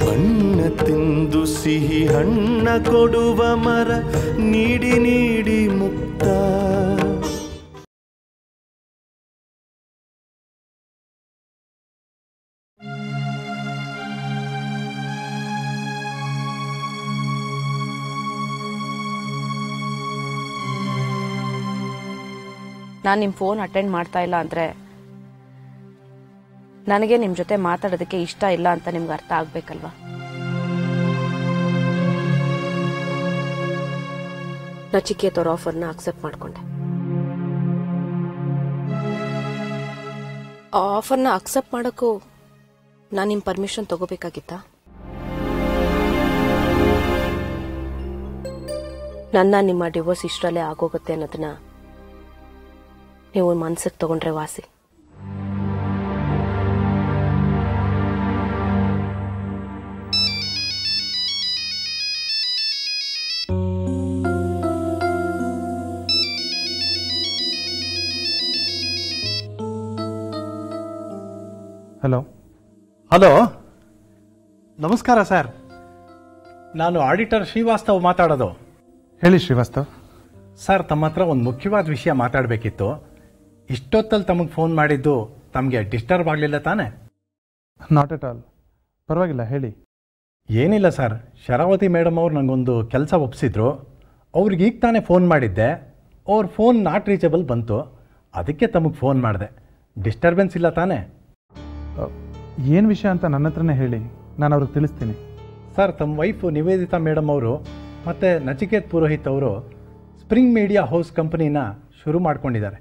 ಬಣ್ಣ ತಿಂದು ಸಿಹಿ ಹಣ್ಣ ಕೊಡುವ ಮರ ನೀಡಿ ನೀಡಿ ಮುಕ್ತ ನಾನು ನಿಮ್ಮ ಫೋನ್ ಅಟೆಂಡ್ ಮಾಡ್ತಾ ಇಲ್ಲ ಅಂದರೆ ನನಗೆ ನಿಮ್ಮ ಜೊತೆ ಮಾತಾಡೋದಕ್ಕೆ ಇಷ್ಟ ಇಲ್ಲ ಅಂತ ನಿಮ್ಗೆ ಅರ್ಥ ಆಗ್ಬೇಕಲ್ವಾ ನಚಿಕೇತ್ ಅವ್ರ ಆಫರ್ನ ಅಕ್ಸೆಪ್ಟ್ ಮಾಡ್ಕೊಂಡೆ ಆ ಆಫರ್ನ ಅಕ್ಸೆಪ್ಟ್ ಮಾಡೋಕ್ಕೂ ನಾನು ನಿಮ್ಮ ಪರ್ಮಿಷನ್ ತಗೋಬೇಕಾಗಿತ್ತಾ ನನ್ನ ನಿಮ್ಮ ಡಿವೋರ್ಸ್ ಇಷ್ಟರಲ್ಲೇ ಆಗೋಗುತ್ತೆ ಅನ್ನೋದನ್ನ ನೀವು ಮನ್ಸಿಗೆ ತಗೊಂಡ್ರೆ ವಾಸಿ ಹಲೋ ಹಲೋ ನಮಸ್ಕಾರ ಸರ್ ನಾನು ಆಡಿಟರ್ ಶ್ರೀವಾಸ್ತವ್ ಮಾತಾಡೋದು ಹೇಳಿ ಶ್ರೀವಾಸ್ತವ್ ಸರ್ ತಮ್ಮ ಹತ್ರ ಒಂದು ಮುಖ್ಯವಾದ ವಿಷಯ ಮಾತಾಡಬೇಕಿತ್ತು ಇಷ್ಟೊತ್ತಲ್ಲಿ ತಮಗೆ ಫೋನ್ ಮಾಡಿದ್ದು ತಮಗೆ ಡಿಸ್ಟರ್ಬ್ ಆಗಲಿಲ್ಲ ತಾನೇ ನಾಟ್ ಎಟ್ ಆಲ್ ಪರವಾಗಿಲ್ಲ ಹೇಳಿ ಏನಿಲ್ಲ ಸರ್ ಶರಾವತಿ ಮೇಡಮ್ ಅವ್ರು ನನಗೊಂದು ಕೆಲಸ ಒಪ್ಪಿಸಿದ್ರು ಅವ್ರಿಗೆ ಈಗ ತಾನೇ ಫೋನ್ ಮಾಡಿದ್ದೆ ಅವ್ರ ಫೋನ್ ನಾಟ್ ರೀಚಬಲ್ ಬಂತು ಅದಕ್ಕೆ ತಮಗೆ ಫೋನ್ ಮಾಡಿದೆ ಡಿಸ್ಟರ್ಬೆನ್ಸ್ ಇಲ್ಲ ತಾನೇ ಏನು ವಿಷಯ ಅಂತ ನನ್ನ ಹತ್ರನೇ ಹೇಳಿ ನಾನು ಅವ್ರಿಗೆ ತಿಳಿಸ್ತೀನಿ ಸರ್ ತಮ್ಮ ವೈಫು ನಿವೇದಿತಾ ಮೇಡಮ್ ಅವರು ಮತ್ತು ನಚಿಕೇತ್ ಪುರೋಹಿತ್ ಅವರು ಸ್ಪ್ರಿಂಗ್ ಮೀಡಿಯಾ ಹೌಸ್ ಕಂಪನಿನ ಶುರು ಮಾಡ್ಕೊಂಡಿದ್ದಾರೆ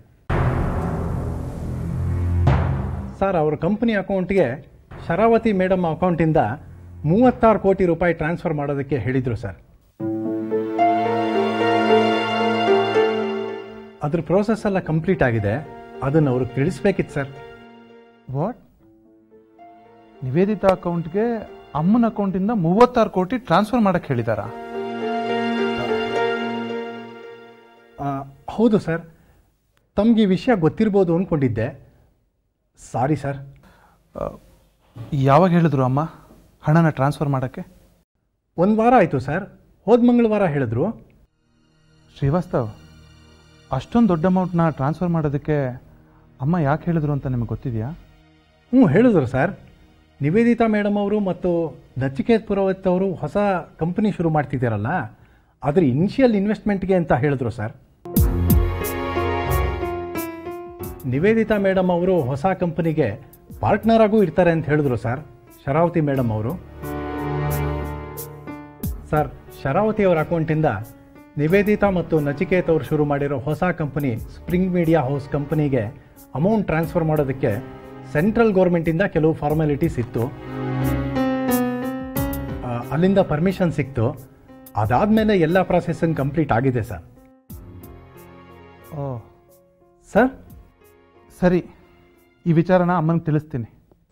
ಸರ್ ಅವ್ರ ಕಂಪನಿ ಅಕೌಂಟ್ಗೆ ಶರಾವತಿ ಮೇಡಮ್ ಅಕೌಂಟಿಂದ ಮೂವತ್ತಾರು ಕೋಟಿ ರೂಪಾಯಿ ಟ್ರಾನ್ಸ್ಫರ್ ಮಾಡೋದಕ್ಕೆ ಹೇಳಿದರು ಸರ್ ಅದ್ರ ಪ್ರೋಸೆಸ್ ಎಲ್ಲ ಕಂಪ್ಲೀಟ್ ಆಗಿದೆ ಅದನ್ನು ಅವ್ರಿಗೆ ತಿಳಿಸ್ಬೇಕಿತ್ತು ಸರ್ ವಾಟ್ ನಿವೇದಿತಾ ಅಕೌಂಟ್ಗೆ ಅಮ್ಮನ ಅಕೌಂಟಿಂದ ಮೂವತ್ತಾರು ಕೋಟಿ ಟ್ರಾನ್ಸ್ಫರ್ ಮಾಡಕ್ಕೆ ಹೇಳಿದಾರಾ ಆ, ಹೌದು ಸರ್ ತಮಗೆ ಈ ವಿಷಯ ಗೊತ್ತಿರ್ಬೋದು ಅಂದ್ಕೊಂಡಿದ್ದೆ ಸಾರಿ ಸರ್ ಯಾವಾಗ ಹೇಳಿದ್ರು ಅಮ್ಮ ಹಣನ ಟ್ರಾನ್ಸ್ಫರ್ ಮಾಡೋಕ್ಕೆ ಒಂದು ವಾರ ಆಯಿತು ಸರ್ ಹೋದ ಮಂಗಳವಾರ ಹೇಳಿದ್ರು ಶ್ರೀವಾಸ್ತವ್ ಅಷ್ಟೊಂದು ದೊಡ್ಡ ಅಮೌಂಟ್ನ ಟ್ರಾನ್ಸ್ಫರ್ ಮಾಡೋದಕ್ಕೆ ಅಮ್ಮ ಯಾಕೆ ಹೇಳಿದ್ರು ಅಂತ ನಿಮಗೆ ಗೊತ್ತಿದೆಯಾ ಹ್ಞೂ ಹೇಳಿದ್ರು ಸರ್ ನಿವೇದಿತಾ ಮೇಡಮ್ ಅವರು ಮತ್ತು ನಚಿಕೇತ್ ಪುರೋಹಿತ್ ಅವರು ಹೊಸ ಕಂಪನಿ ಶುರು ಮಾಡ್ತಿದ್ದಾರಲ್ಲ ಅದ್ರ ಇನಿಷಿಯಲ್ ಇನ್ವೆಸ್ಟ್ಮೆಂಟ್ಗೆ ಅಂತ ಹೇಳಿದ್ರು ಸರ್ ನಿವೇದಿತಾ ಮೇಡಮ್ ಅವರು ಹೊಸ ಕಂಪನಿಗೆ ಪಾರ್ಟ್ನರ್ ಆಗೂ ಇರ್ತಾರೆ ಅಂತ ಹೇಳಿದ್ರು ಸರ್ ಶರಾವತಿ ಮೇಡಮ್ ಅವರು ಸರ್ ಶರಾವತಿ ಅವರ ಅಕೌಂಟಿಂದ ನಿವೇದಿತಾ ಮತ್ತು ನಚಿಕೇತ್ ಅವರು ಶುರು ಮಾಡಿರೋ ಹೊಸ ಕಂಪನಿ ಸ್ಪ್ರಿಂಗ್ ಮೀಡಿಯಾ ಹೌಸ್ ಕಂಪನಿಗೆ ಅಮೌಂಟ್ ಟ್ರಾನ್ಸ್ಫರ್ ಮಾಡೋದಕ್ಕೆ ಸೆಂಟ್ರಲ್ ಗೌರ್ಮೆಂಟಿಂದ ಕೆಲವು ಫಾರ್ಮಾಲಿಟೀಸ್ ಇತ್ತು ಆ, ಅಲ್ಲಿಂದ ಪರ್ಮಿಷನ್ ಸಿಕ್ತು ಅದಾದಮೇಲೆ ಎಲ್ಲ ಪ್ರಾಸೆಸಿಂಗ್ ಕಂಪ್ಲೀಟ್ ಆಗಿದೆ ಸರ್ ಓ ಸರ್ ಸರಿ ಈ ವಿಚಾರನ ಅಮ್ಮನಿಗೆ ತಿಳಿಸ್ತೀನಿ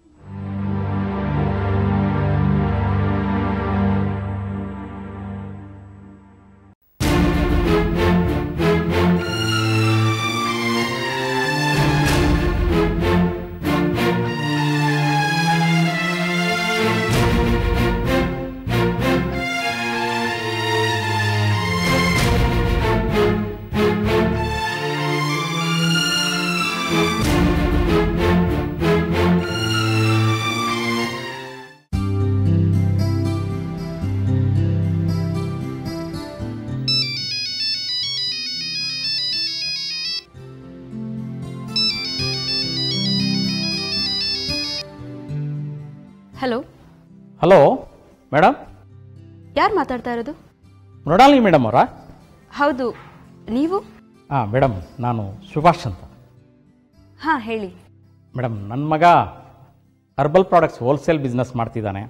ಹಲೋ ಹಲೋ ಮೇಡಮ್ ಯಾರು ಮಾತಾಡ್ತಾ ಇರೋದು ಮೃಣಾಲಿನಿ ಮೇಡಮ್ ಅವರಾ ಹೌದು ನೀವು ಹಾಂ ಮೇಡಮ್ ನಾನು ಸುಭಾಷ್ ಅಂತ ಹಾಂ ಹೇಳಿ ಮೇಡಮ್ ನನ್ನ ಮಗ ಹರ್ಬಲ್ ಪ್ರಾಡಕ್ಟ್ಸ್ ಹೋಲ್ಸೇಲ್ ಬಿಸ್ನೆಸ್ ಮಾಡ್ತಿದ್ದಾನೆ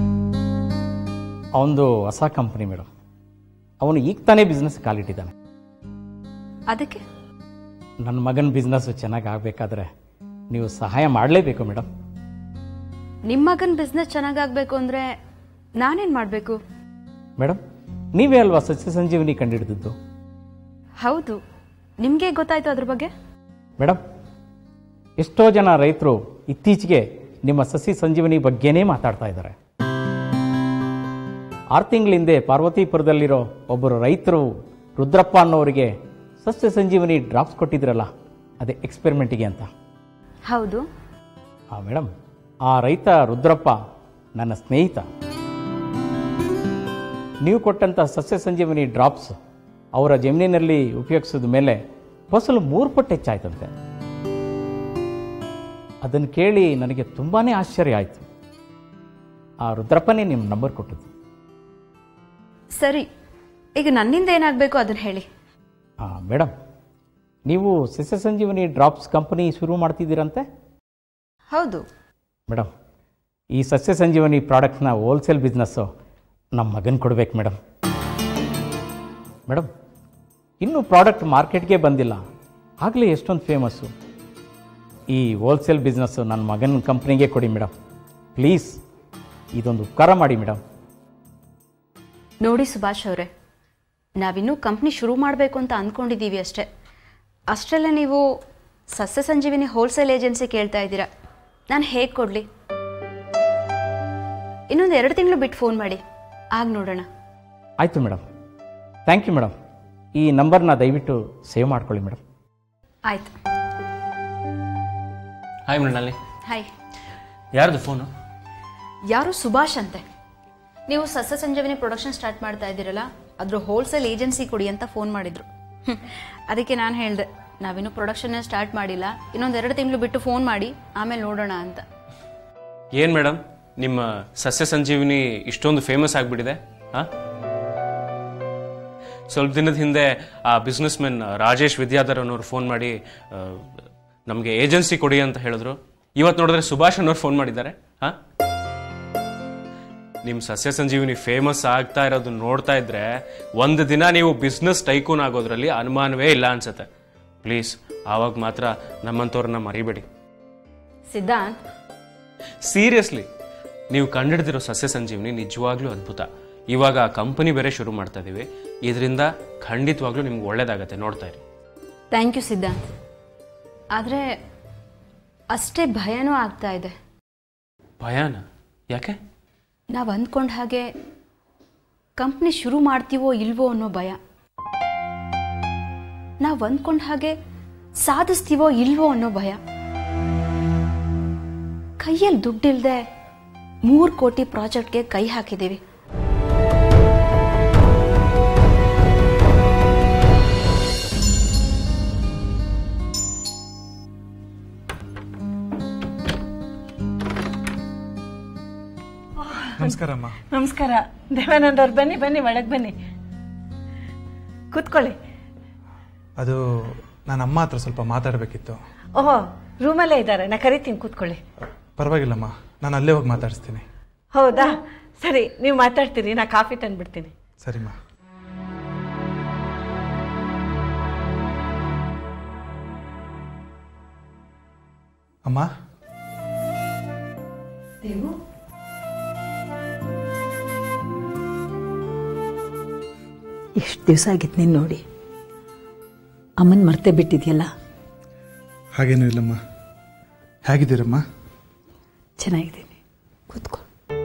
ಅವನದು ಹೊಸ ಕಂಪ್ನಿ ಮೇಡಮ್ ಅವನು ಈಗ ತಾನೇ ಬಿಸ್ನೆಸ್ ಕಾಲಿಟ್ಟಿದ್ದಾನೆ ಅದಕ್ಕೆ ನನ್ನ ಮಗನ ಬಿಸ್ನೆಸ್ಸು ಚೆನ್ನಾಗಿ ಆಗಬೇಕಾದ್ರೆ ನೀವು ಸಹಾಯ ಮಾಡಲೇಬೇಕು ಮೇಡಮ್ ನಿಮ್ಮ ಮಗನ ಬಿಸ್ನೆಸ್ ಚೆನ್ನಾಗಾಗಬೇಕು ಅಂದರೆ ನಾನೇನು ಮಾಡಬೇಕು ಮೇಡಮ್ ನೀವೇ ಅಲ್ವಾ ಸಸ್ಯ ಸಂಜೀವನಿ ಕಂಡುಹಿಡಿದಿದ್ದು ಹೌದು ನಿಮಗೆ ಗೊತ್ತಾಯ್ತು ಅದ್ರ ಬಗ್ಗೆ ಮೇಡಮ್ ಎಷ್ಟೋ ಜನ ರೈತರು ಇತ್ತೀಚೆಗೆ ನಿಮ್ಮ ಸಸಿ ಸಂಜೀವನಿ ಬಗ್ಗೆನೇ ಮಾತಾಡ್ತಾ ಇದ್ದಾರೆ ಆರು ತಿಂಗಳ ಹಿಂದೆ ಪಾರ್ವತೀಪುರದಲ್ಲಿರೋ ಒಬ್ಬರು ರೈತರು ರುದ್ರಪ್ಪ ಅನ್ನೋರಿಗೆ ಸಸ್ಯ ಸಂಜೀವನಿ ಡ್ರಾಪ್ಸ್ ಕೊಟ್ಟಿದ್ರಲ್ಲ ಅದೇ ಎಕ್ಸ್ಪೆರಿಮೆಂಟಿಗೆ ಅಂತ ಹೌದು ಆ ಮೇಡಮ್ ಆ ರೈತ ರುದ್ರಪ್ಪ ನನ್ನ ಸ್ನೇಹಿತ ನೀವು ಕೊಟ್ಟಂಥ ಸಸ್ಯ ಸಂಜೀವನಿ ಡ್ರಾಪ್ಸ್ ಅವರ ಜಮೀನಿನಲ್ಲಿ ಉಪಯೋಗಿಸಿದ ಮೇಲೆ ಫಸಲು ಮೂರು ಪಟ್ಟು ಹೆಚ್ಚಾಯ್ತಂತೆ ಅದನ್ನು ಕೇಳಿ ನನಗೆ ತುಂಬಾ ಆಶ್ಚರ್ಯ ಆಯಿತು ಆ ರುದ್ರಪ್ಪನೇ ನಿಮ್ಮ ನಂಬರ್ ಕೊಟ್ಟದ್ದು ಸರಿ ಈಗ ನನ್ನಿಂದ ಏನಾಗಬೇಕು ಅದನ್ನು ಹೇಳಿ ಹಾಂ ಮೇಡಮ್ ನೀವು ಸಸ್ಯ ಸಂಜೀವನಿ ಡ್ರಾಪ್ಸ್ ಕಂಪನಿ ಶುರು ಮಾಡ್ತಿದ್ದೀರಂತೆ ಹೌದು ಮೇಡಮ್ ಈ ಸಸ್ಯ ಸಂಜೀವನಿ ಪ್ರಾಡಕ್ಟ್ನ ಹೋಲ್ಸೇಲ್ ಬಿಸ್ನೆಸ್ಸು ನಮ್ಮ ಮಗನ ಕೊಡ್ಬೇಕು ಮೇಡಮ್ ಮೇಡಮ್ ಇನ್ನೂ ಪ್ರಾಡಕ್ಟ್ ಮಾರ್ಕೆಟ್ಗೆ ಬಂದಿಲ್ಲ ಆಗಲೇ ಎಷ್ಟೊಂದು ಫೇಮಸ್ಸು ಈ ಹೋಲ್ಸೇಲ್ ಬಿಸ್ನೆಸ್ಸು ನನ್ನ ಮಗನ ಕಂಪ್ನಿಗೆ ಕೊಡಿ ಮೇಡಮ್ ಪ್ಲೀಸ್ ಇದೊಂದು ಉಪಕಾರ ಮಾಡಿ ಮೇಡಮ್ ನೋಡಿ ಸುಭಾಷ್ ಅವರೇ ನಾವಿನ್ನೂ ಕಂಪ್ನಿ ಶುರು ಮಾಡಬೇಕು ಅಂತ ಅಂದ್ಕೊಂಡಿದ್ದೀವಿ ಅಷ್ಟೇ ಅಷ್ಟರಲ್ಲೇ ನೀವು ಸಸ್ಯ ಸಂಜೀವಿನಿ ಹೋಲ್ಸೇಲ್ ಏಜೆನ್ಸಿ ಕೇಳ್ತಾ ಇದ್ದೀರಾ ನಾನು ಹೇಗೆ ಕೊಡಲಿ ಇನ್ನೊಂದು ಎರಡು ತಿಂಗಳು ಬಿಟ್ಟು ಫೋನ್ ಮಾಡಿ ಆಗ ನೋಡೋಣ ಆಯಿತು ಮೇಡಮ್ ಥ್ಯಾಂಕ್ ಯು ಮೇಡಮ್ ಈ ನಂಬರ್ನ ದಯವಿಟ್ಟು ಸೇವ್ ಮಾಡ್ಕೊಳ್ಳಿ ಮೇಡಮ್ ಆಯ್ತು ಹಾಯ್ ಮೃಣಾಲಿ ಹಾಯ್ ಯಾರ್ದು ಫೋನು ಯಾರು ಸುಭಾಷ್ ಅಂತೆ ನೀವು ಸಸ್ಯ ಸಂಜೀವಿನಿ ಪ್ರೊಡಕ್ಷನ್ ಸ್ಟಾರ್ಟ್ ಮಾಡ್ತಾ ಇದ್ದೀರಲ್ಲ ಅದ್ರ ಹೋಲ್ಸೇಲ್ ಏಜೆನ್ಸಿ ಕೊಡಿ ಅಂತ ಫೋನ್ ಮಾಡಿದ್ರು ಹ್ಮ್. ಅದಕ್ಕೆ ನಾನು ಹೇಳಿದೆ ನಾವಿನ್ನೂ ಪ್ರೊಡಕ್ಷನ್ ಸ್ಟಾರ್ಟ್ ಮಾಡಿಲ್ಲ ಇನ್ನೊಂದು ಎರಡು ತಿಂಗಳು ಬಿಟ್ಟು ಫೋನ್ ಮಾಡಿ ಆಮೇಲೆ ನೋಡೋಣ ಅಂತ ಏನು ಮೇಡಮ್ ನಿಮ್ಮ ಸಸ್ಯ ಸಂಜೀವಿನಿ ಇಷ್ಟೊಂದು ಫೇಮಸ್ ಆಗಿಬಿಟ್ಟಿದೆ ಹಾಂ ಸ್ವಲ್ಪ ದಿನದ ಹಿಂದೆ ಆ ಬಿಸ್ನೆಸ್ ಮೆನ್ ರಾಜೇಶ್ ವಿದ್ಯಾಧರ್ ಅನ್ನೋರು ಫೋನ್ ಮಾಡಿ ನಮಗೆ ಏಜೆನ್ಸಿ ಕೊಡಿ ಅಂತ ಹೇಳಿದ್ರು ಇವತ್ತು ನೋಡಿದ್ರೆ ಸುಭಾಷ್ ಅನ್ನೋರು ಫೋನ್ ಮಾಡಿದ್ದಾರೆ ಹಾಂ ನಿಮ್ಮ ಸಸ್ಯ ಸಂಜೀವಿನಿ ಫೇಮಸ್ ಆಗ್ತಾ ಇರೋದನ್ನ ನೋಡ್ತಾ ಇದ್ರೆ ಒಂದು ದಿನ ನೀವು ಬಿಸ್ನೆಸ್ ಟೈಕೂನ್ ಆಗೋದ್ರಲ್ಲಿ ಅನುಮಾನವೇ ಇಲ್ಲ ಅನ್ಸುತ್ತೆ ಪ್ಲೀಸ್ ಆವಾಗ ಮಾತ್ರ ನಮ್ಮಂಥವ್ರನ್ನ ಮರಿಬೇಡಿ ಸಿದ್ಧಾಂತ್ ಸೀರಿಯಸ್ಲಿ ನೀವು ಕಂಡಿಡ್ದಿರೋ ಸಸ್ಯ ಸಂಜೀವಿನಿ ನಿಜವಾಗ್ಲೂ ಅದ್ಭುತ ಇವಾಗ ಕಂಪನಿ ಬೇರೆ ಶುರು ಮಾಡ್ತಾ ಇದೀವಿ ಇದರಿಂದ ಖಂಡಿತವಾಗ್ಲೂ ನಿಮ್ಗೆ ಒಳ್ಳೇದಾಗತ್ತೆ ನೋಡ್ತಾ ಇರಿ ಥ್ಯಾಂಕ್ ಯು ಸಿದ್ಧಾಂತ್ ಆದರೆ ಅಷ್ಟೇ ಭಯನೂ ಆಗ್ತಾ ಇದೆ ಭಯಾನ ಯಾಕೆ ನಾವು ಅಂದ್ಕೊಂಡ ಹಾಗೆ ಕಂಪ್ನಿ ಶುರು ಮಾಡ್ತೀವೋ ಇಲ್ವೋ ಅನ್ನೋ ಭಯ ನಾವು ಅಂದ್ಕೊಂಡ ಹಾಗೆ ಸಾಧಿಸ್ತೀವೋ ಇಲ್ವೋ ಅನ್ನೋ ಭಯ ಕೈಯಲ್ಲಿ ದುಡ್ಡಿಲ್ದೆ ಮೂರು ಕೋಟಿ ಪ್ರಾಜೆಕ್ಟ್ಗೆ ಕೈ ಹಾಕಿದ್ದೀವಿ ನಮಸ್ಕಾರ ಅಮ್ಮ ನಮಸ್ಕಾರ ದೇವಾನಂದವ್ರು ಬನ್ನಿ ಬನ್ನಿ ಒಳಗೆ ಬನ್ನಿ ಕೂತ್ಕೊಳ್ಳಿ ಅದು ನನ್ನ ಅಮ್ಮ ಹತ್ರ ಸ್ವಲ್ಪ ಮಾತಾಡಬೇಕಿತ್ತು ಓಹೋ ರೂಮಲ್ಲೇ ಇದ್ದಾರೆ ನಾ ಕರಿತೀನಿ ಕೂತ್ಕೊಳ್ಳಿ ಪರವಾಗಿಲ್ಲಮ್ಮ ನಾನು ಅಲ್ಲೇ ಹೋಗಿ ಮಾತಾಡಿಸ್ತೀನಿ ಹೌದಾ ಸರಿ ನೀವು ಮಾತಾಡ್ತೀರಿ ನಾ ಕಾಫಿ ತಂದ್ಬಿಡ್ತೀನಿ ಸರಿಮ್ಮ ಅಮ್ಮ ಎಷ್ಟು ದಿವಸ ಆಗಿತ್ತು ನೀನು ನೋಡಿ ಅಮ್ಮನ ಮರ್ತೆ ಬಿಟ್ಟಿದ್ಯಲ್ಲ ಹಾಗೇನೂ ಇಲ್ಲಮ್ಮ ಹೇಗಿದ್ದೀರಮ್ಮ ಚೆನ್ನಾಗಿದ್ದೀನಿ ಕೂತ್ಕೊ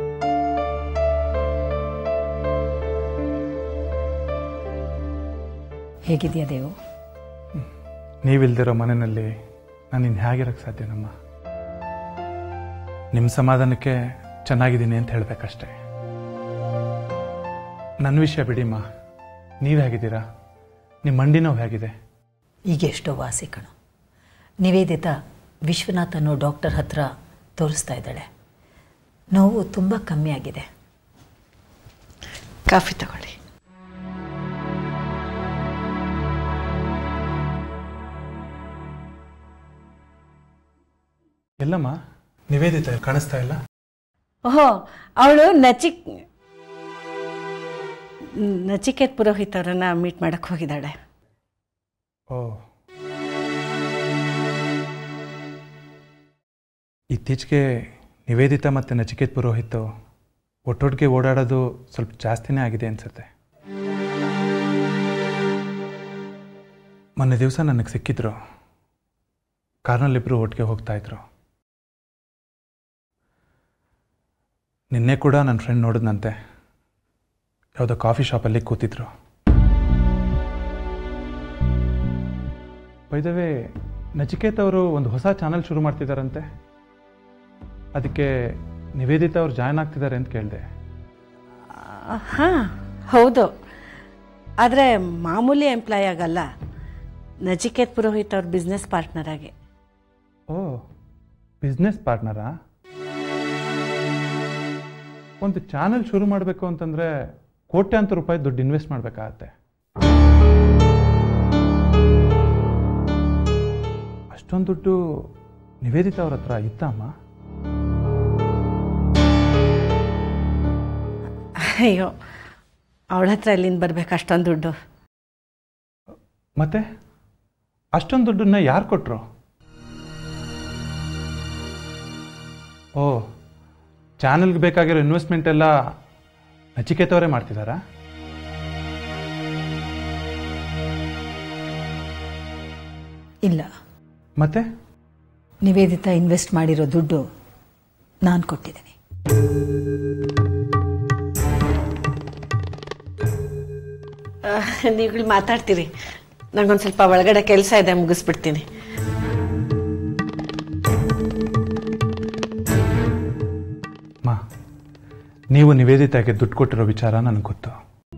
ಹೇಗಿದೆಯಾ ದೇವು ನೀವಿಲ್ದಿರೋ ಮನೆಯಲ್ಲಿ ನಾನು ಇನ್ನು ಹೇಗಿರೋಕ್ಕೆ ಸಾಧ್ಯನಮ್ಮ ನಿಮ್ಮ ಸಮಾಧಾನಕ್ಕೆ ಚೆನ್ನಾಗಿದ್ದೀನಿ ಅಂತ ಹೇಳಬೇಕಷ್ಟೆ ನನ್ನ ವಿಷಯ ಬಿಡಿಮ್ಮ ನೀವು ಹೇಗಿದ್ದೀರಾ ನಿಮ್ಮ ಮಂಡಿ ನೋವು ಹೇಗಿದೆ ಈಗ ಎಷ್ಟೋ ವಾಸಿ ಕಣು ನಿವೇದಿತಾ ವಿಶ್ವನಾಥ್ ಅನ್ನೋ ಡಾಕ್ಟರ್ ಹತ್ರ ತೋರಿಸ್ತಾ ಇದ್ದಾಳೆ ನೋವು ತುಂಬ ಕಮ್ಮಿ ಆಗಿದೆ ಕಾಫಿ ತಗೊಳ್ಳಿ ಎಲ್ಲಮ್ಮ ನಿವೇದಿತ ಕಾಣಿಸ್ತಾ ಇಲ್ಲ ಓಹೋ ಅವಳು ನಚಿಕ್ ನಚಿಕೇತ್ ಪುರೋಹಿತ್ ಅವರನ್ನ ಮೀಟ್ ಮಾಡಕ್ಕೆ ಹೋಗಿದ್ದಾಳೆ ಓ ಇತ್ತೀಚೆಗೆ ನಿವೇದಿತ ಮತ್ತು ನಚಿಕೇತ್ ಪುರೋಹಿತ್ ಒಟ್ಟೊಟ್ಟಿಗೆ ಓಡಾಡೋದು ಸ್ವಲ್ಪ ಜಾಸ್ತಿನೇ ಆಗಿದೆ ಅನ್ಸುತ್ತೆ ಮೊನ್ನೆ ದಿವಸ ನನಗೆ ಸಿಕ್ಕಿದ್ರು ಕಾರ್ನಲ್ಲಿಬ್ಬರು ಒಟ್ಟಿಗೆ ಹೋಗ್ತಾ ಇದ್ರು ನಿನ್ನೆ ಕೂಡ ನನ್ನ ಫ್ರೆಂಡ್ ನೋಡಿದ್ನಂತೆ ಯಾವುದೋ ಕಾಫಿ ಶಾಪಲ್ಲಿ ಕೂತಿದ್ರು ಬೈದವೇ ನಚಿಕೇತ್ ಅವರು ಒಂದು ಹೊಸ ಚಾನಲ್ ಶುರು ಮಾಡ್ತಿದ್ದಾರಂತೆ ಅದಕ್ಕೆ ನಿವೇದಿತಾ ಅವ್ರು ಜಾಯ್ನ್ ಆಗ್ತಿದ್ದಾರೆ ಅಂತ ಕೇಳಿದೆ ಹಾಂ ಹೌದು ಆದರೆ ಮಾಮೂಲಿ ಎಂಪ್ಲಾಯ್ ಆಗಲ್ಲ ನಚಿಕೇತ್ ಪುರೋಹಿತ್ ಅವ್ರ ಬಿಸ್ನೆಸ್ ಪಾರ್ಟ್ನರ್ ಆಗಿ ಓ ಬಿಸ್ನೆಸ್ ಪಾರ್ಟ್ನರಾ ಒಂದು ಚಾನಲ್ ಶುರು ಮಾಡಬೇಕು ಅಂತಂದರೆ ಕೋಟ್ಯಾಂತರ ರೂಪಾಯಿ ದುಡ್ಡು ಇನ್ವೆಸ್ಟ್ ಮಾಡಬೇಕಾಗತ್ತೆ ಅಷ್ಟೊಂದು ದುಡ್ಡು ನಿವೇದಿತಾ ಅವ್ರ ಹತ್ರ ಇತ್ತಮ್ಮ ಅಯ್ಯೋ ಅವಳ ಹತ್ರ ಎಲ್ಲಿಂದ ಬರ್ಬೇಕು ಅಷ್ಟೊಂದು ದುಡ್ಡು ಮತ್ತೆ ಅಷ್ಟೊಂದು ದುಡ್ಡನ್ನ ಯಾರು ಕೊಟ್ಟರು ಓ ಚಾನಲ್ಗೆ ಬೇಕಾಗಿರೋ ಇನ್ವೆಸ್ಟ್ಮೆಂಟ್ ಎಲ್ಲ ನಚಿಕೇತವರೇ ಮಾಡ್ತಿದ್ದಾರಾ ಇಲ್ಲ ಮತ್ತೆ ನಿವೇದಿತಾ ಇನ್ವೆಸ್ಟ್ ಮಾಡಿರೋ ದುಡ್ಡು ನಾನು ಕೊಟ್ಟಿದ್ದೀನಿ ನೀವುಗಳು ಮಾತಾಡ್ತೀರಿ ನಂಗೊಂದು ಸ್ವಲ್ಪ ಒಳಗಡೆ ಕೆಲಸ ಇದೆ ಮುಗಿಸ್ಬಿಡ್ತೀನಿ ಮಾ ನೀವು ನಿವೇದಿತಾಗೆ ದುಡ್ಡು ಕೊಟ್ಟಿರೋ ವಿಚಾರ ನನಗೆ ಗೊತ್ತು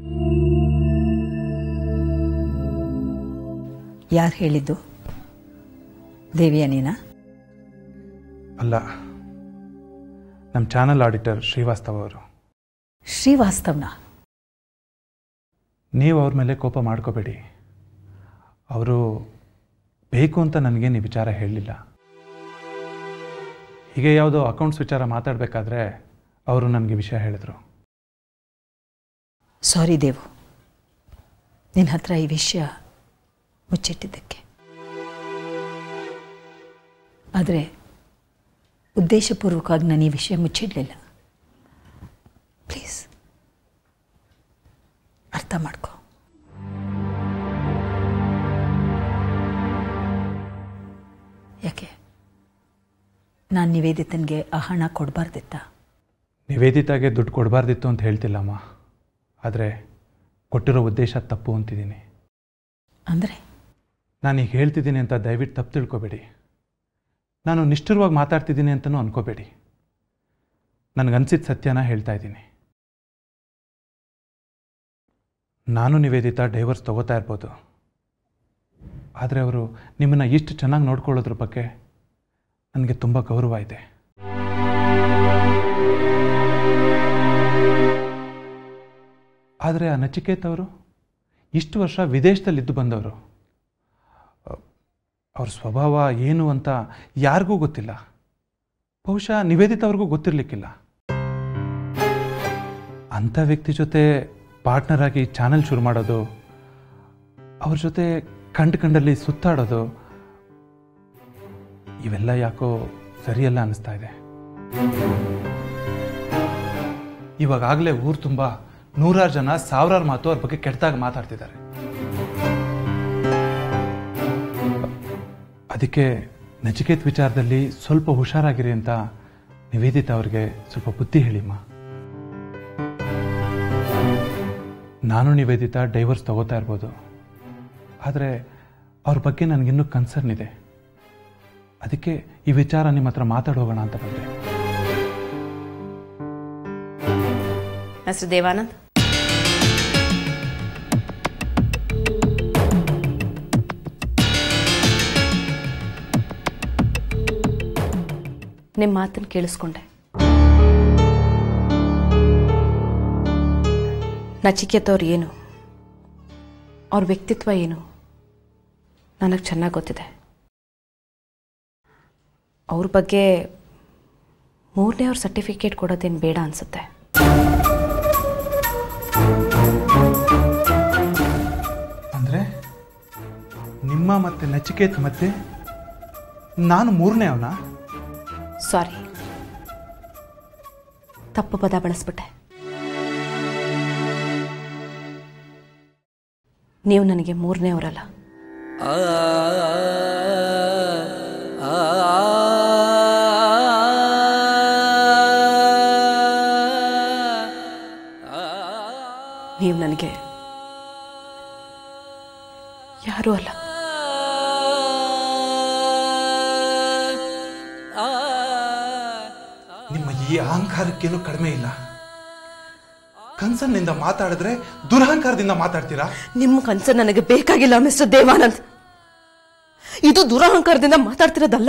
ಯಾರು ಹೇಳಿದ್ದು ದೇವಿಯ ನೀನಾ ಅಲ್ಲ ನಮ್ಮ ಚಾನಲ್ ಆಡಿಟರ್ ಶ್ರೀವಾಸ್ತವ ಅವರು ಶ್ರೀವಾಸ್ತವ್ನ ನೀವು ಅವ್ರ ಮೇಲೆ ಕೋಪ ಮಾಡ್ಕೋಬೇಡಿ ಅವರು ಬೇಕು ಅಂತ ನನಗೇನು ಈ ವಿಚಾರ ಹೇಳಲಿಲ್ಲ ಹೀಗೆ ಯಾವುದೋ ಅಕೌಂಟ್ಸ್ ವಿಚಾರ ಮಾತಾಡಬೇಕಾದ್ರೆ ಅವರು ನನಗೆ ವಿಷಯ ಹೇಳಿದರು ಸಾರಿ ದೇವು ನಿನ್ನ ಹತ್ರ ಈ ವಿಷಯ ಮುಚ್ಚಿಟ್ಟಿದ್ದಕ್ಕೆ ಆದರೆ ಉದ್ದೇಶಪೂರ್ವಕವಾಗಿ ನಾನು ಈ ವಿಷಯ ಮುಚ್ಚಿಡಲಿಲ್ಲ ಪ್ಲೀಸ್ ಅರ್ಥ ಮಾಡ್ಕೊ ಯಾಕೆ ನಾನು ನಿವೇದಿತನಿಗೆ ಆ ಹಣ ಕೊಡಬಾರ್ದಿತ್ತ ನಿವೇದಿತಾಗೆ ದುಡ್ಡು ಕೊಡಬಾರ್ದಿತ್ತು ಅಂತ ಹೇಳ್ತಿಲ್ಲಮ್ಮ ಆದರೆ ಕೊಟ್ಟಿರೋ ಉದ್ದೇಶ ತಪ್ಪು ಅಂತಿದ್ದೀನಿ ಅಂದರೆ ನಾನೀಗ ಹೇಳ್ತಿದ್ದೀನಿ ಅಂತ ದಯವಿಟ್ಟು ತಪ್ಪು ತಿಳ್ಕೊಬೇಡಿ ನಾನು ನಿಷ್ಠುರವಾಗಿ ಮಾತಾಡ್ತಿದ್ದೀನಿ ಅಂತಲೂ ಅನ್ಕೋಬೇಡಿ ನನಗನ್ಸಿದ ಸತ್ಯನ ಹೇಳ್ತಾ ಇದ್ದೀನಿ ನಾನು ನಿವೇದಿತಾ ಡೈವರ್ಸ್ ತಗೋತಾ ಇರ್ಬೋದು ಆದರೆ ಅವರು ನಿಮ್ಮನ್ನು ಇಷ್ಟು ಚೆನ್ನಾಗಿ ನೋಡ್ಕೊಳ್ಳೋದ್ರ ಬಗ್ಗೆ ನನಗೆ ತುಂಬ ಗೌರವ ಇದೆ ಆದರೆ ಆ ನಚಿಕೇತ್ ಅವರು ಇಷ್ಟು ವರ್ಷ ವಿದೇಶದಲ್ಲಿದ್ದು ಬಂದವರು ಅವ್ರ ಸ್ವಭಾವ ಏನು ಅಂತ ಯಾರಿಗೂ ಗೊತ್ತಿಲ್ಲ ಬಹುಶಃ ನಿವೇದಿತ ಅವ್ರಿಗೂ ಗೊತ್ತಿರಲಿಕ್ಕಿಲ್ಲ ಅಂಥ ವ್ಯಕ್ತಿ ಜೊತೆ ಪಾರ್ಟ್ನರ್ ಆಗಿ ಚಾನೆಲ್ ಶುರು ಮಾಡೋದು ಅವ್ರ ಜೊತೆ ಕಂಡು ಕಂಡಲ್ಲಿ ಸುತ್ತಾಡೋದು ಇವೆಲ್ಲ ಯಾಕೋ ಸರಿಯಲ್ಲ ಅನ್ನಿಸ್ತಾ ಇದೆ ಇವಾಗಲೇ ಊರು ತುಂಬ ನೂರಾರು ಜನ ಸಾವಿರಾರು ಮಾತು ಅವ್ರ ಬಗ್ಗೆ ಕೆಟ್ಟದಾಗ ಮಾತಾಡ್ತಿದ್ದಾರೆ ಅದಕ್ಕೆ ನಚಿಕೇತ್ ವಿಚಾರದಲ್ಲಿ ಸ್ವಲ್ಪ ಹುಷಾರಾಗಿರಿ ಅಂತ ನಿವೇದಿತ ಅವ್ರಿಗೆ ಸ್ವಲ್ಪ ಬುದ್ಧಿ ಹೇಳಿಮ್ಮ ನಾನು ನಿವೇದಿತ ಡೈವರ್ಸ್ ತಗೋತಾ ಇರ್ಬೋದು ಆದರೆ ಅವ್ರ ಬಗ್ಗೆ ನನಗಿನ್ನೂ ಕನ್ಸರ್ನ್ ಇದೆ ಅದಕ್ಕೆ ಈ ವಿಚಾರ ನಿಮ್ಮ ಹತ್ರ ಮಾತಾಡೋಗೋಣ ಅಂತ ಬಂದೆ ಹೆಸರು ದೇವಾನಂದ್ ನಿಮ್ಮ ಮಾತನ್ನು ಕೇಳಿಸ್ಕೊಂಡೆ ನಚಿಕೇತವ್ರು ಏನು ಅವ್ರ ವ್ಯಕ್ತಿತ್ವ ಏನು ನನಗೆ ಚೆನ್ನಾಗಿ ಗೊತ್ತಿದೆ ಅವ್ರ ಬಗ್ಗೆ ಮೂರನೇ ಅವ್ರ ಸರ್ಟಿಫಿಕೇಟ್ ಕೊಡೋದೇನು ಬೇಡ ಅನಿಸುತ್ತೆ ಅಂದರೆ ನಿಮ್ಮ ಮತ್ತೆ ನಚಿಕೇತ್ ಮತ್ತೆ ನಾನು ಮೂರನೇ ಅವನ ಸಾರಿ ತಪ್ಪು ಪದ ಬಳಸ್ಬಿಟ್ಟೆ ನೀವು ನನಗೆ ಮೂರನೇವರಲ್ಲ ನೀವು ನನಗೆ ಯಾರೂ ಅಲ್ಲ ನಿಮ್ಮ ಈ ಅಹಂಕಾರಕ್ಕೇನು ಕಡಿಮೆ ಇಲ್ಲ ಕನ್ಸನ್ನಿಂದ ಮಾತಾಡಿದ್ರೆ ದುರಹಂಕಾರದಿಂದ ಮಾತಾಡ್ತೀರಾ ನಿಮ್ಮ ಕನ್ಸು ನನಗೆ ಬೇಕಾಗಿಲ್ಲ ಮಿಸ್ಟರ್ ದೇವಾನಂದ್ ಇದು ದುರಹಂಕಾರದಿಂದ ಮಾತಾಡ್ತಿರೋದಲ್ಲ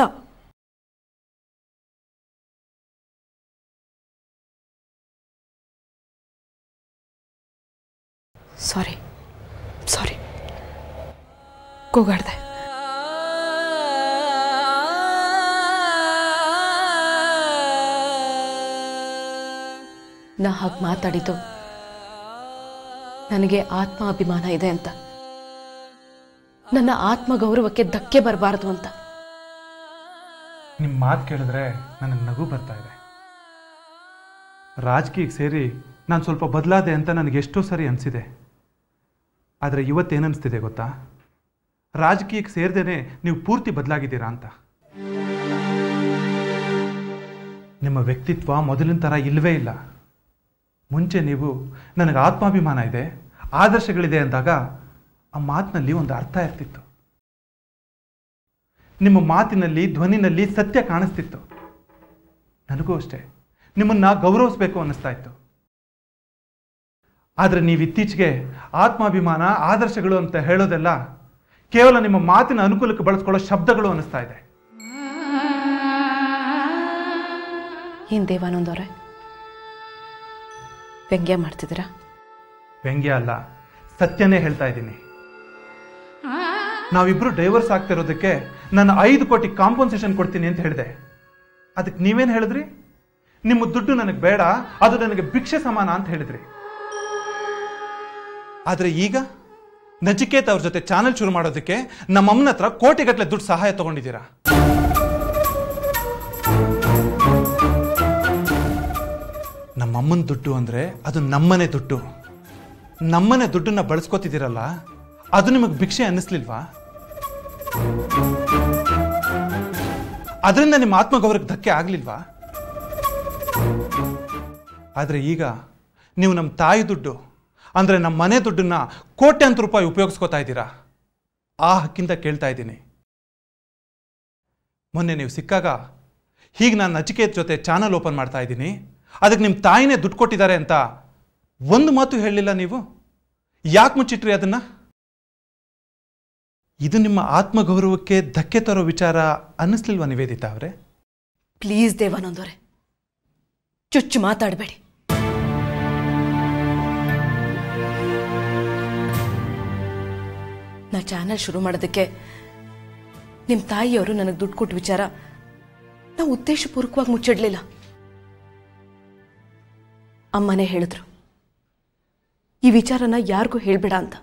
ಸಾರಿ ಸಾರಿ ಕೂಗಾಡ್ದೆ ನಾ ಹಾಗೆ ಮಾತಾಡಿದ್ದು ನನಗೆ ಆತ್ಮ ಅಭಿಮಾನ ಇದೆ ಅಂತ ನನ್ನ ಆತ್ಮ ಗೌರವಕ್ಕೆ ಧಕ್ಕೆ ಬರಬಾರದು ಅಂತ ನಿಮ್ಮ ಮಾತು ಕೇಳಿದ್ರೆ ನನಗೆ ನಗು ಬರ್ತಾ ಇದೆ ರಾಜಕೀಯಕ್ಕೆ ಸೇರಿ ನಾನು ಸ್ವಲ್ಪ ಬದಲಾದೆ ಅಂತ ನನಗೆ ಎಷ್ಟೋ ಸರಿ ಅನಿಸಿದೆ ಆದರೆ ಇವತ್ತೇನನ್ನಿಸ್ತಿದೆ ಗೊತ್ತಾ ರಾಜಕೀಯಕ್ಕೆ ಸೇರ್ದೇನೆ ನೀವು ಪೂರ್ತಿ ಬದಲಾಗಿದ್ದೀರಾ ಅಂತ ನಿಮ್ಮ ವ್ಯಕ್ತಿತ್ವ ಮೊದಲಿನ ಥರ ಇಲ್ಲವೇ ಇಲ್ಲ ಮುಂಚೆ ನೀವು ನನಗೆ ಆತ್ಮಾಭಿಮಾನ ಇದೆ ಆದರ್ಶಗಳಿದೆ ಅಂದಾಗ ಆ ಮಾತಿನಲ್ಲಿ ಒಂದು ಅರ್ಥ ಇರ್ತಿತ್ತು ನಿಮ್ಮ ಮಾತಿನಲ್ಲಿ ಧ್ವನಿನಲ್ಲಿ ಸತ್ಯ ಕಾಣಿಸ್ತಿತ್ತು ನನಗೂ ಅಷ್ಟೇ ನಿಮ್ಮನ್ನ ಗೌರವಿಸ್ಬೇಕು ಅನ್ನಿಸ್ತಾ ಇತ್ತು ಆದರೆ ನೀವು ಇತ್ತೀಚೆಗೆ ಆತ್ಮಾಭಿಮಾನ ಆದರ್ಶಗಳು ಅಂತ ಹೇಳೋದೆಲ್ಲ ಕೇವಲ ನಿಮ್ಮ ಮಾತಿನ ಅನುಕೂಲಕ್ಕೆ ಬಳಸ್ಕೊಳ್ಳೋ ಶಬ್ದಗಳು ಅನ್ನಿಸ್ತಾ ಇದೆ ಏನ್ ದೇವಾನಂದ್ ಅವರೇ ವ್ಯಂಗ್ಯ ಮಾಡ್ತಿದ್ದೀರಾ ವ್ಯಂಗ್ಯ ಅಲ್ಲ ಸತ್ಯನೇ ಹೇಳ್ತಾ ಇದ್ದೀನಿ ನಾವಿಬ್ರು ಡೈವರ್ಸ್ ಆಗ್ತಿರೋದಕ್ಕೆ ನಾನು ಐದು ಕೋಟಿ ಕಾಂಪನ್ಸೇಷನ್ ಕೊಡ್ತೀನಿ ಅಂತ ಹೇಳಿದೆ ಅದಕ್ಕೆ ನೀವೇನು ಹೇಳಿದ್ರಿ ನಿಮ್ಮ ದುಡ್ಡು ನನಗೆ ಬೇಡ ಅದು ನನಗೆ ಭಿಕ್ಷೆ ಸಮಾನ ಅಂತ ಹೇಳಿದ್ರಿ ಆದ್ರೆ ಈಗ ನಚಿಕೇತ್ ಅವ್ರ ಜೊತೆ ಚಾನೆಲ್ ಶುರು ಮಾಡೋದಕ್ಕೆ ನಮ್ಮ ಅಮ್ಮನ ಹತ್ರ ಕೋಟಿಗಟ್ಟಲೆ ದುಡ್ಡು ಸಹಾಯ ತಗೊಂಡಿದ್ದೀರಾ ನಮ್ಮಮ್ಮನ ದುಡ್ಡು ಅಂದ್ರೆ ಅದು ನಮ್ಮನೆ ದುಡ್ಡು ನಮ್ಮನೆ ದುಡ್ಡನ್ನ ಬಳಸ್ಕೋತಿದ್ದೀರಲ್ಲ ಅದು ನಿಮಗೆ ಭಿಕ್ಷೆ ಅನ್ನಿಸ್ಲಿಲ್ವಾ ಅದರಿಂದ ನಿಮ್ಮ ಆತ್ಮಗೌರವಕ್ಕೆ ಧಕ್ಕೆ ಆಗ್ಲಿಲ್ವಾ ಆದ್ರೆ ಈಗ ನೀವು ನಮ್ಮ ತಾಯಿ ದುಡ್ಡು ಅಂದ್ರೆ ನಮ್ಮ ಮನೆ ದುಡ್ಡನ್ನ ಕೋಟ್ಯಾಂತರ ರೂಪಾಯಿ ಉಪಯೋಗಿಸ್ಕೋತಾ ಇದ್ದೀರಾ ಆ ಹಕ್ಕಿಂದ ಕೇಳ್ತಾ ಇದ್ದೀನಿ ಮೊನ್ನೆ ನೀವು ಸಿಕ್ಕಾಗ ಹೀಗೆ ನಾನು ನಚಿಕೇತ್ ಜೊತೆ ಚಾನಲ್ ಓಪನ್ ಮಾಡ್ತಾ ಇದ್ದೀನಿ ಅದಕ್ಕೆ ನಿಮ್ಮ ತಾಯಿನೇ ದುಡ್ಡು ಕೊಟ್ಟಿದ್ದಾರೆ ಅಂತ ಒಂದು ಮಾತು ಹೇಳಲಿಲ್ಲ ನೀವು ಯಾಕೆ ಮುಚ್ಚಿಟ್ರಿ ಅದನ್ನ ಇದು ನಿಮ್ಮ ಆತ್ಮಗೌರವಕ್ಕೆ ಧಕ್ಕೆ ತರೋ ವಿಚಾರ ಅನ್ನಿಸ್ಲಿಲ್ವಾ ನಿವೇದಿತಾ ಅವರೇ ಪ್ಲೀಸ್ ದೇವಾನಂದ್ ಅವರೇ ಚುಚ್ಚು ಮಾತಾಡಬೇಡಿ ನಾ ಚಾನೆಲ್ ಶುರು ಮಾಡೋದಕ್ಕೆ ನಿಮ್ಮ ತಾಯಿಯವರು ನನಗೆ ದುಡ್ಡು ಕೊಟ್ಟ ವಿಚಾರ ನಾವು ಉದ್ದೇಶಪೂರ್ವಕವಾಗಿ ಮುಚ್ಚಿಡ್ಲಿಲ್ಲ ಅಮ್ಮನೇ ಹೇಳಿದ್ರು ಈ ವಿಚಾರನ ಯಾರಿಗೂ ಹೇಳ್ಬೇಡ ಅಂತ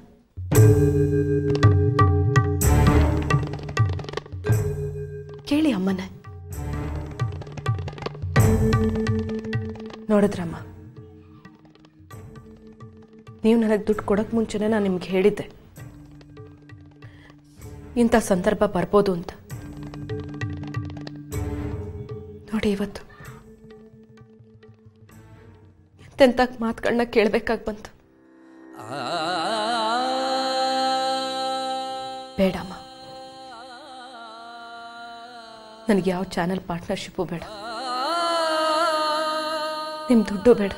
ಕೇಳಿ ಅಮ್ಮನೇ ನೋಡಿದ್ರಮ್ಮ ನೀವು ನನಗೆ ದುಡ್ಡು ಕೊಡೋಕೆ ಮುಂಚೆನೇ ನಾನು ನಿಮ್ಗೆ ಹೇಳಿದ್ದೆ ಇಂಥ ಸಂದರ್ಭ ಬರ್ಬೋದು ಅಂತ ನೋಡಿ ಇವತ್ತು ಎಂತೆಂಥ ಮಾತುಗಳನ್ನ ಕೇಳಬೇಕಾಗಿ ಬಂತು ಬೇಡಮ್ಮ ನನಗೆ ಯಾವ ಚಾನೆಲ್ ಪಾರ್ಟ್ನರ್ಶಿಪ್ಪು ಬೇಡ ನಿಮ್ಮ ದುಡ್ಡು ಬೇಡ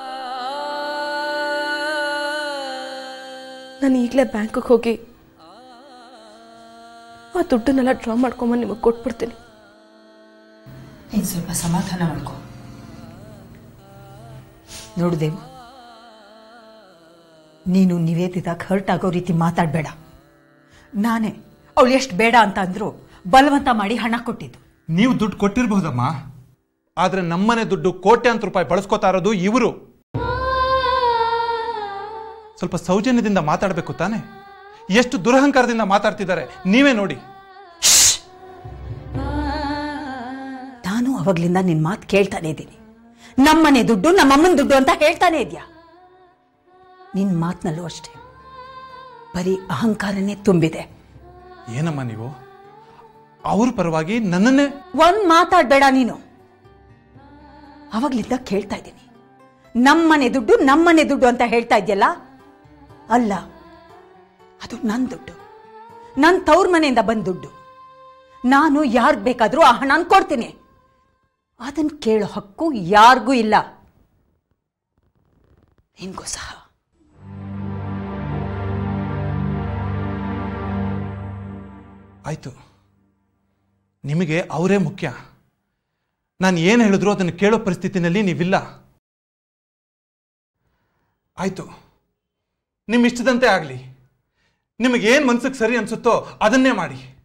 ನಾನು ಈಗಲೇ ಬ್ಯಾಂಕಿಗೆ ಹೋಗಿ ಆ ದುಡ್ಡನ್ನೆಲ್ಲ ಡ್ರಾ ಮಾಡ್ಕೊಂಬಂದು ನಿಮಗೆ ಕೊಟ್ಬಿಡ್ತೀನಿ ನೀನು ಸ್ವಲ್ಪ ಸಮಾಧಾನ ಮಾಡ್ಕೊ ನೋಡು ದೇವು ನೀನು ನಿವೇದಿದಾಗ ಹರ್ಟ್ ಆಗೋ ರೀತಿ ಮಾತಾಡಬೇಡ ನಾನೇ ಅವಳು ಎಷ್ಟು ಬೇಡ ಅಂತ ಅಂದ್ರು ಬಲವಂತ ಮಾಡಿ ಹಣ ಕೊಟ್ಟಿದ್ದು ನೀವು ದುಡ್ಡು ಕೊಟ್ಟಿರಬಹುದಮ್ಮ ಆದ್ರೆ ನಮ್ಮನೆ ದುಡ್ಡು ಕೋಟ್ಯಾಂತರ ರೂಪಾಯಿ ಬಳಸ್ಕೋತಾ ಇರೋದು ಇವರು ಸ್ವಲ್ಪ ಸೌಜನ್ಯದಿಂದ ಮಾತಾಡಬೇಕು ತಾನೆ ಎಷ್ಟು ದುರಹಂಕಾರದಿಂದ ಮಾತಾಡ್ತಿದ್ದಾರೆ ನೀವೇ ನೋಡಿ ನಾನು ಅವಾಗ್ಲಿಂದ ನಿನ್ನ ಮಾತು ಕೇಳ್ತಾನೆ ಇದ್ದೀನಿ ನಮ್ಮನೆ ದುಡ್ಡು ನಮ್ಮಮ್ಮನ ದುಡ್ಡು ಅಂತ ಹೇಳ್ತಾನೆ ಇದೆಯಾ ನಿನ್ನ ಮಾತಿನಲ್ಲೂ ಅಷ್ಟೇ ಬರೀ ಅಹಂಕಾರನೇ ತುಂಬಿದೆ ಏನಮ್ಮ ನೀವು ಅವ್ರ ಪರವಾಗಿ ನನ್ನನ್ನೇ ಒಂದ್ ಮಾತಾಡ್ಬೇಡ ನೀನು ಅವಾಗ್ಲಿದ್ದ ಕೇಳ್ತಾ ಇದ್ದೀನಿ ನಮ್ಮನೆ ದುಡ್ಡು ನಮ್ಮನೆ ದುಡ್ಡು ಅಂತ ಹೇಳ್ತಾ ಇದೆಯಲ್ಲ ಅಲ್ಲ ಅದು ನನ್ನ ದುಡ್ಡು ನನ್ನ ತವ್ರ ಮನೆಯಿಂದ ಬಂದ ದುಡ್ಡು ನಾನು ಯಾರಿಗೆ ಬೇಕಾದರೂ ಆ ಹಣನ ಕೊಡ್ತೀನಿ ಅದನ್ನು ಕೇಳೋ ಹಕ್ಕು ಯಾರಿಗೂ ಇಲ್ಲ ನಿನ್ಗೂ ಸಹ ಆಯಿತು ನಿಮಗೆ ಅವರೇ ಮುಖ್ಯ ನಾನು ಏನು ಹೇಳಿದ್ರು ಅದನ್ನು ಕೇಳೋ ಪರಿಸ್ಥಿತಿನಲ್ಲಿ ನೀವಿಲ್ಲ ಆಯಿತು ನಿಮ್ಮ ಇಷ್ಟದಂತೆ ಆಗಲಿ ನಿಮಗೇನು ಮನ್ಸಿಗೆ ಸರಿ ಅನಿಸುತ್ತೋ ಅದನ್ನೇ ಮಾಡಿ